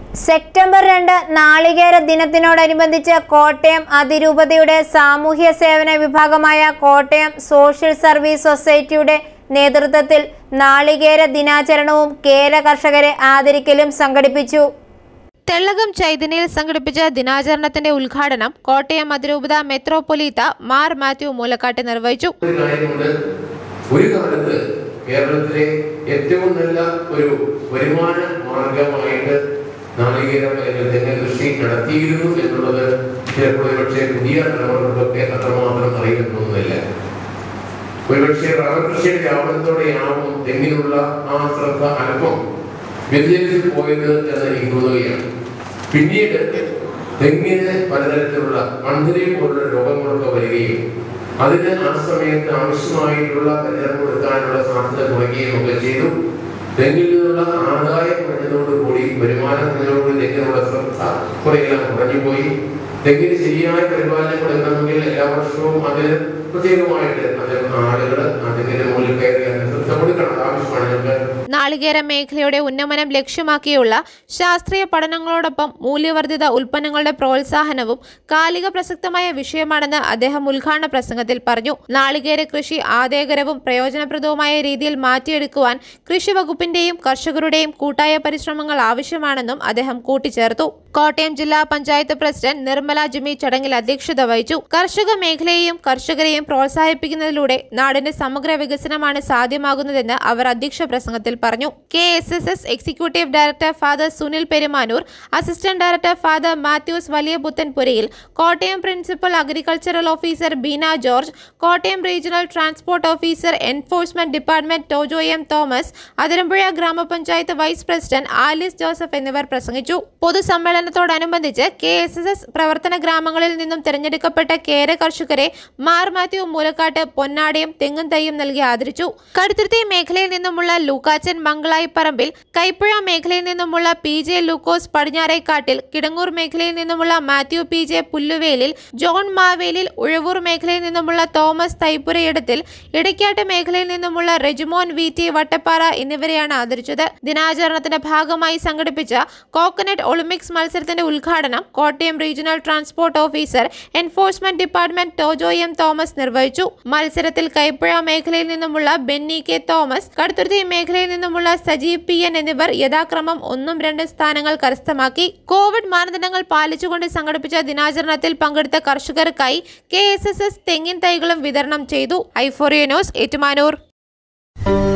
September രണ്ട് നാളികേര ദിനത്തിനോടനുബന്ധിച്ച് കോട്ടയം അതിരൂപതയുടെ സാമൂഹ്യ സേവന വിഭാഗമായ കോട്ടയം സോഷ്യൽ സർവീസ് സൊസൈറ്റിയുടെ നേതൃത്വത്തിൽ നാളികേര ദിനാചരണവും കേര കർഷകരെ ആദരിക്കലും സംഘടിപ്പിച്ചു തെള്ളകം ചൈതന്യയിൽ സംഘടിപ്പിച്ച ദിനാചരണത്തിന്റെ ഉദ്ഘാടനം കോട്ടയം അതിരൂപത മെത്രോപൊലീത്ത മാർ മാത്യു മൂലക്കാട്ട് നിർവഹിച്ചു ഒരു കാര്യമുണ്ട് ഒരു കാലത്ത് കേരളത്തിലെ ഏറ്റവും നല്ല ഒരു വരുമാന മാർഗമായിട്ട് നാളികേരം അല്ലെങ്കിൽ തെങ്ങ് കൃഷി നടത്തിയിരുന്നു എന്നുള്ളത് ചിലപ്പോൾ ഒരുപക്ഷെ പുതിയ തലമുറകൾക്കൊക്കെ അത്രമാത്രം അറിയുന്നൊന്നുമില്ല ഒരുപക്ഷെ റബ്ബർ കൃഷിയുടെ വ്യാപനത്തോടെയാവും തെങ്ങിനുള്ള ആ ശ്രദ്ധ അല്പം വ്യതിചലിച്ചു പോയത് എന്ന് എനിക്ക് തോന്നുകയാണ് പിന്നീട് തെങ്ങിന് പലതരത്തിലുള്ള മണ്ണിനെ പോലുള്ള രോഗങ്ങളൊക്കെ വരികയും അതിന് ആ സമയത്ത് ആവശ്യമായിട്ടുള്ള പരിചരണം കൊടുക്കാനുള്ള സാധ്യത കുറയ്ക്കുകയും ഒക്കെ ചെയ്തു തെങ്ങിൽ നിന്നുള്ള ആദായം കുറഞ്ഞതോടുകൂടി വരുമാനം കുറഞ്ഞതോടുകൂടി തെങ്ങിനുള്ള ശ്രദ്ധ കുറെയെല്ലാം കുറഞ്ഞുപോയി തെങ്ങിന് ശരിയായ പരിപാലനം കൊടുക്കണമെങ്കിൽ എല്ലാ വർഷവും അതിന് പ്രത്യേകമായിട്ട് അതിന് ആളുകൾ അതിന്റെ മുകളിൽ കയറി അതിന് ശ്രദ്ധ കൊടുക്കണം അത് ആവശ്യമാണ് ഞങ്ങൾക്ക് നാളികേര മേഖലയുടെ ഉന്നമനം ലക്ഷ്യമാക്കിയുള്ള ശാസ്ത്രീയ പഠനങ്ങളോടൊപ്പം മൂല്യവർദ്ധിത ഉൽപ്പന്നങ്ങളുടെ പ്രോത്സാഹനവും കാലിക പ്രസക്തമായ വിഷയമാണെന്ന് അദ്ദേഹം ഉദ്ഘാടന പ്രസംഗത്തിൽ പറഞ്ഞു നാളികേര കൃഷി ആദായകരവും പ്രയോജനപ്രദവുമായ രീതിയിൽ മാറ്റിയെടുക്കുവാൻ കൃഷി വകുപ്പിന്റെയും കർഷകരുടെയും കൂട്ടായ പരിശ്രമങ്ങൾ ആവശ്യമാണെന്നും അദ്ദേഹം കൂട്ടിച്ചേർത്തു കോട്ടയം ജില്ലാ പഞ്ചായത്ത് പ്രസിഡന്റ് നിർമ്മല ജിമി ചടങ്ങിൽ അധ്യക്ഷത വഹിച്ചു കർഷക മേഖലയെയും കർഷകരെയും പ്രോത്സാഹിപ്പിക്കുന്നതിലൂടെ നാടിന്റെ സമഗ്ര വികസനമാണ് സാധ്യമാകുന്നതെന്ന് അവർ അധ്യക്ഷ പ്രസംഗത്തിൽ പറഞ്ഞു K S S S executive director father Sunil Perumanoor assistant director father Mathews Valiya Puthenpurayil Kottayam principal agricultural officer Beena George Kottayam regional transport officer enforcement department Tojo M Thomas Athirampuzha ഗ്രാമപഞ്ചായത്ത് വൈസ് പ്രസിഡന്റ് ആലിസ് ജോസഫ് എന്നിവർ പ്രസംഗിച്ചു പൊതുസമ്മേളനത്തോടനുബന്ധിച്ച് കെ എസ് എസ് എസ് പ്രവർത്തന ഗ്രാമങ്ങളിൽ നിന്നും തിരഞ്ഞെടുക്കപ്പെട്ട കേര കർഷകരെ മാർ മാത്യു മൂലക്കാട്ട് പൊന്നാടയും തെങ്ങും തൈയും നൽകി ആദരിച്ചു കടുത്തുരുത്തി മേഖലയിൽ നിന്നുമുള്ള ലൂക്കാച്ചൻ മംഗളായി പറമ്പിൽ കൈപ്പുഴ മേഖലയിൽ നിന്നുമുള്ള പി ജെ ലൂക്കോസ് പടിഞ്ഞാറേക്കാട്ടിൽ കിടങ്ങൂർ മേഖലയിൽ നിന്നുമുള്ള മാത്യു പി ജെ പുല്ലുവേലിൽ ജോൺ മാവേലിൽ ഉഴവൂർ മേഖലയിൽ നിന്നുമുള്ള തോമസ് തൈപ്പുരയിടത്തിൽ ഇടയ്ക്കാട്ട് മേഖലയിൽ നിന്നുമുള്ള റെജിമോൻ വി ടി വട്ടപ്പാറ എന്നിവരെയാണ് ആദരിച്ചത് ദിനാചരണത്തിന്റെ ഭാഗമായി സംഘടിപ്പിച്ച കോക്കനട്ട് ഒളിമ്പിക്സ് മത്സരത്തിന്റെ ഉദ്ഘാടനം Kottayam regional transport officer enforcement department Tojo M Thomas നിർവഹിച്ചു മത്സരത്തിൽ കൈപ്പുഴ മേഖലയിൽ നിന്നുമുള്ള ബെന്നി കെ തോമസ് കടുത്തുരുത്തി മേഖലയിൽ നിന്നുമുള്ള സജീവ് പി എൻ എന്നിവർ യഥാക്രമം ഒന്നും രണ്ടും സ്ഥാനങ്ങൾ കരസ്ഥമാക്കി കോവിഡ് മാനദണ്ഡങ്ങൾ പാലിച്ചുകൊണ്ട് സംഘടിപ്പിച്ച ദിനാചരണത്തിൽ പങ്കെടുത്ത കർഷകർക്കായി കെ എസ് എസ് എസ് തെങ്ങിൻ തൈകളും വിതരണം ചെയ്തു ഐഫോറിയ ന്യൂസ് ഏറ്റുമാനൂർ